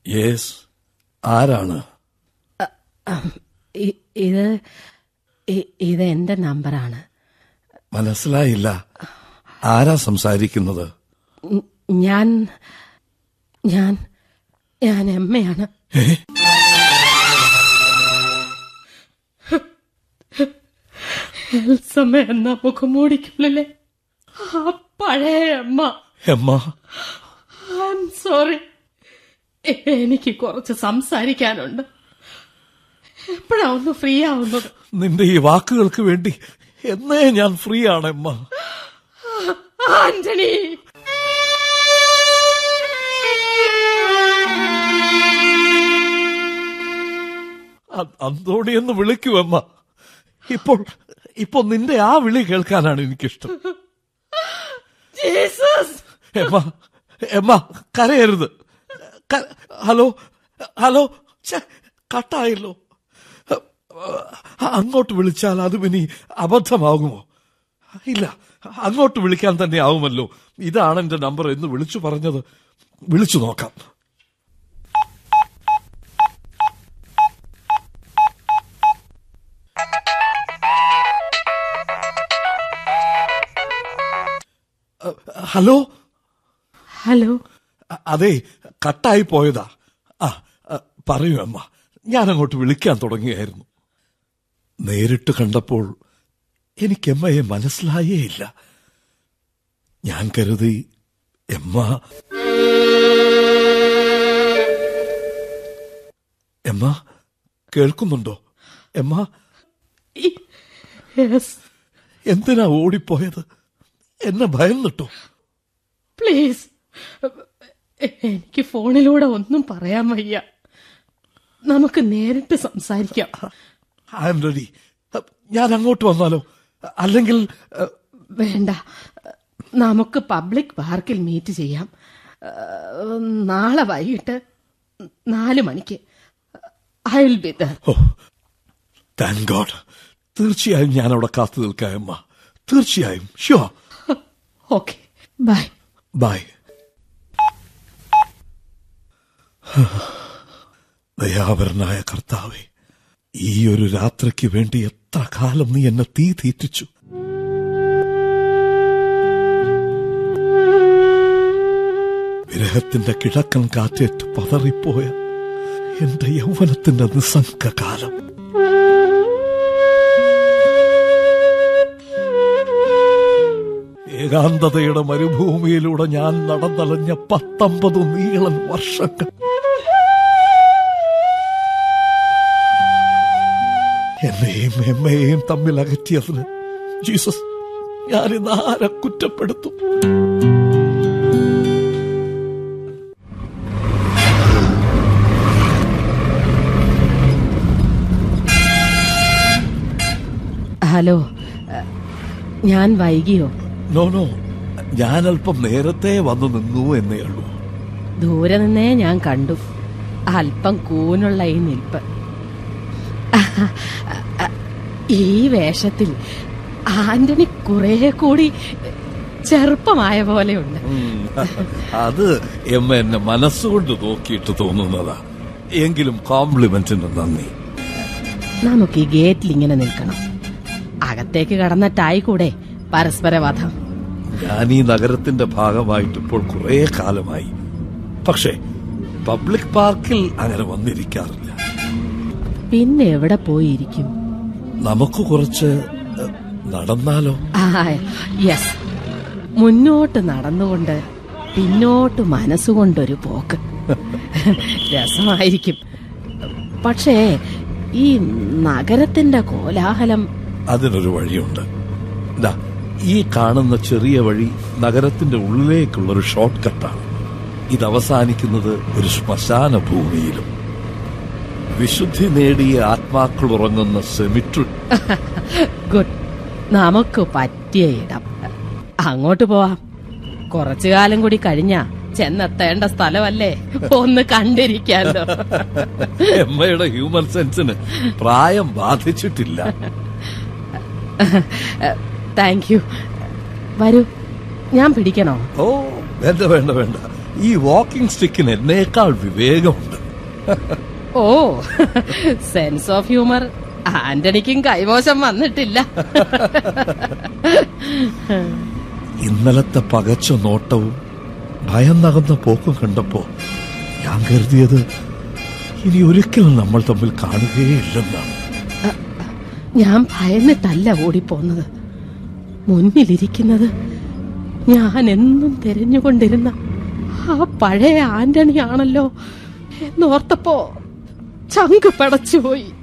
Yes ആരാണ് E- ഇത് E- ഇത് എന്റെ നമ്പറാണ് മനസ്സിലായില്ല ആരാ സംസാരിക്കുന്നത് ഉം, ഞാൻ ഞാൻ ഞാൻ എമ്മയാണ് ഏ എൽസമ്മ എന്ന മുഖമൂടിക്കുള്ളിലെ ആ പഴയ അമ്മ എമ്മ സോറി എനിക്ക് കുറച്ച് സംസാരിക്കാനുണ്ട് എപ്പോഴാ ഒന്ന് ഫ്രീ ആവുന്നത് നിന്റെ ഈ വാക്കുകൾക്ക് വേണ്ടി എന്നേ ഞാൻ ഫ്രീ ആണ് എമ്മ ആന്റണി അ- അന്തോണി എന്ന് വിളിക്കൂ എമ്മ ഇപ്പോൾ ഇപ്പോൾ നിന്റെ ആ വിളി കേൾക്കാനാണ് എനിക്കിഷ്ടം ജീസസ് എമ്മ എമ്മ കരയരുത് ക- ഹലോ ഹലോ ഛെ, കട്ടായല്ലോ അങ്ങോട്ട് വിളിച്ചാൽ അതും ഇനി അബദ്ധമാകുമോ ഇല്ല അങ്ങോട്ട് വിളിക്കാൻ തന്നെ ആവുമല്ലോ ഇതാണ് എന്റെ നമ്പർ എന്ന് വിളിച്ചു പറഞ്ഞത് വിളിച്ചു നോക്കാം ഹലോ ഹലോ അ- അതെ കട്ടായി പോയതാ ആ അ, പറയൂ അമ്മ ഞാൻ അങ്ങോട്ട് വിളിക്കാൻ തുടങ്ങിയായിരുന്നു നേരിട്ട് കണ്ടപ്പോൾ എനിക്ക് എമ്മയെ മനസ്സിലായേ ഇല്ല ഞാൻ കരുതി എമ്മ എമ്മ കേൾക്കുന്നുണ്ടോ എമ്മ യെസ് എന്തിനാ ഓടിപ്പോയത് എന്നെ ഭയന്നിട്ടോ പ്ലീസ് എനിക്ക് ഫോണിലൂടെ ഒന്നും പറയാൻ വയ്യ നമുക്ക് നേരിട്ട് സംസാരിക്കാം ഐ എം റെഡി ഞാൻ അങ്ങോട്ട് വന്നാലോ അല്ലെങ്കിൽ അ, വേണ്ട നമുക്ക് പബ്ലിക് പാർക്കിൽ മീറ്റ് ചെയ്യാം ഏഹ്, നാളെ വൈകിട്ട് നാല് മണിക്ക് I will be there oh thank God തീർച്ചയായും ഞാൻ അവിടെ കാത്തു നിൽക്കാം അമ്മ തീർച്ചയായും ഷുവർ ഓക്കെ ബൈ ബൈ ദയാവരനായ കർത്താവെ ഈ ഒരു രാത്രിക്ക് വേണ്ടി എത്ര കാലം നീ എന്നെ തീ തീറ്റിച്ചു വിരഹത്തിന്റെ കിഴക്കൻ കാറ്റേറ്റ് പതറിപ്പോയ എന്റെ യൗവനത്തിന്റെ നിസ്സംഗകാലം ഏകാന്തതയുടെ മരുഭൂമിയിലൂടെ ഞാൻ നടന്നലഞ്ഞ പത്തൊമ്പത് നീളൻ വർഷങ്ങൾ എന്നെയും എമ്മയെയും തമ്മിൽ അകറ്റിയതിന് ജീസസ് ഞാനിന്ന് ആരെ കുറ്റപ്പെടുത്തും ഹലോ ഏഹ്, ഞാൻ വൈകിയോ നോ നോ ഞാൻ അല്പം നേരത്തെ വന്നു നിന്നു എന്നേ ഉള്ളൂ ദൂരെ നിന്നേ ഞാൻ കണ്ടു അല്പം കൂനുള്ള ഈ നിൽപ്പ് ഈ വേഷത്തിൽ ആന്റണി കുറെ കൂടി ചെറുപ്പമായ പോലെയുണ്ട് ഉം. അത് എമ്മ എന്നെ മനസ്സുകൊണ്ട് നോക്കിയിട്ട് തോന്നുന്നതാ എങ്കിലും കോംപ്ലിമെന്റിന് നന്ദി നമുക്ക് ഈ ഗേറ്റിൽ ഇങ്ങനെ നിൽക്കണം അകത്തേക്ക് കടന്നിട്ടായി കൂടെ പരസ്പര വധം ഞാൻ ഈ നഗരത്തിന്റെ ഭാഗമായിട്ട് ഇപ്പോൾ കുറെ കാലമായി പക്ഷേ പബ്ലിക് പാർക്കിൽ അങ്ങനെ വന്നിരിക്കാറില്ല പിന്നെ എവിടെ പോയിരിക്കും നമുക്ക് കുറച്ച് എഹ്, നടന്നാലോ ആ യെസ് മുന്നോട്ട് നടന്നുകൊണ്ട് പിന്നോട്ട് മനസ്സുകൊണ്ടൊരു പോക്ക് രസമായിരിക്കും പക്ഷേ ഈ നഗരത്തിന്റെ കോലാഹലം അതിനൊരു വഴിയുണ്ട് ദാ ഈ കാണുന്ന ചെറിയ വഴി നഗരത്തിന്റെ ഉള്ളിലേക്കുള്ളൊരു ഷോർട്ട് കട്ടാണ് ഇത് അവസാനിക്കുന്നത് ഒരു ശ്മശാന ഭൂമിയിലും വിശുദ്ധി നേടിയ ആത്മാക്കൾ ഉറങ്ങുന്ന സെമിട്രി ഗുഡ് നമുക്ക് പറ്റിയ ഇടം അങ്ങോട്ട് പോവാം കുറച്ചു കാലം കൂടി കഴിഞ്ഞാ ചെന്നെത്തേണ്ട സ്ഥലമല്ലേ ഒന്ന് കണ്ടിരിക്കാലോ എമ്മയുടെ ഹ്യൂമൻ സെൻസിന് പ്രായം ബാധിച്ചിട്ടില്ല താങ്ക് യു വരൂ ഞാൻ പിടിക്കണോ ഓ വേണ്ട വേണ്ട വേണ്ട ഈ വാക്കിംഗ് സ്റ്റിക്കിന് എന്നേക്കാൾ വിവേകമുണ്ട് ഓ സെൻസ് ഓഫ് ഹ്യൂമർ ആന്റണിക്കും കൈമോശം വന്നിട്ടില്ല ഇന്നലത്തെ പകച്ച നോട്ടവും ഭയം നകന്ന പോക്കും കണ്ടപ്പോ ഞാൻ കരുതിയത് ഇനി ഒരിക്കലും നമ്മൾ തമ്മിൽ കാണുകയില്ലെന്നാണ് ഞാൻ ഭയന്നിട്ടല്ല ഓടിപ്പോന്നത് മുന്നിലിരിക്കുന്നത് ഞാൻ എന്നും തിരഞ്ഞുകൊണ്ടിരുന്ന ആ പഴയ ആന്റണിയാണല്ലോ എന്നോർത്തപ്പോ ചങ്ക് പടച്ചുപോയി